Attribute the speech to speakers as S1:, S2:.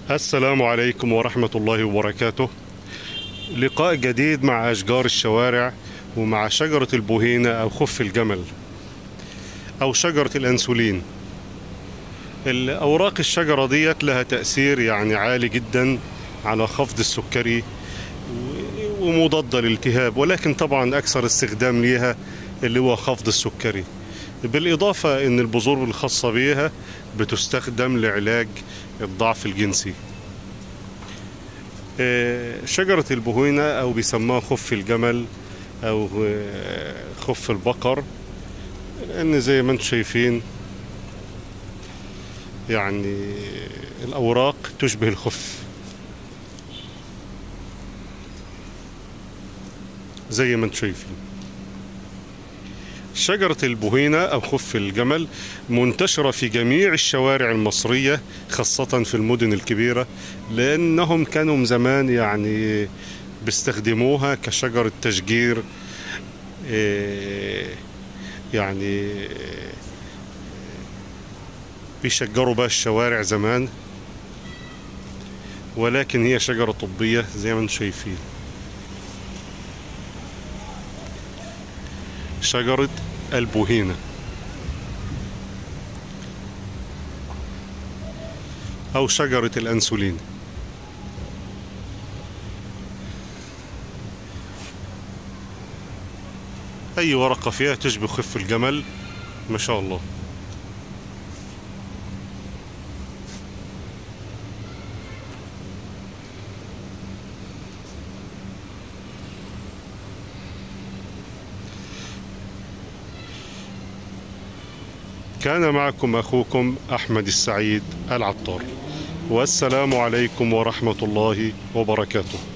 S1: السلام عليكم ورحمة الله وبركاته لقاء جديد مع أشجار الشوارع ومع شجرة البوهينة أو خف الجمل أو شجرة الأنسولين الأوراق الشجرة ديت لها تأثير يعني عالي جدا على خفض السكري و- ومضادة للالتهاب ولكن طبعا أكثر استخدام ليها اللي هو خفض السكري بالإضافة أن البذور الخاصة بيها بتستخدم لعلاج الضعف الجنسي آه، شجرة البهوينة أو بيسموها خف الجمل أو آه، خف البقر لأن زي ما انتم شايفين يعني الأوراق تشبه الخف زي ما انتم شايفين شجرة البهينة أو خف الجمل منتشرة في جميع الشوارع المصرية خاصة في المدن الكبيرة لأنهم كانوا من زمان يعني بيستخدموها كشجرة تشجير إيه، يعني بيشجروا بها الشوارع زمان ولكن هي شجرة طبية زي ما انتم شايفين شجرة البوهينة أو شجرة الأنسولين أي ورقة فيها تشبه خف الجمل ما شاء الله كان معكم أخوكم أحمد السعيد العطار والسلام عليكم ورحمة الله وبركاته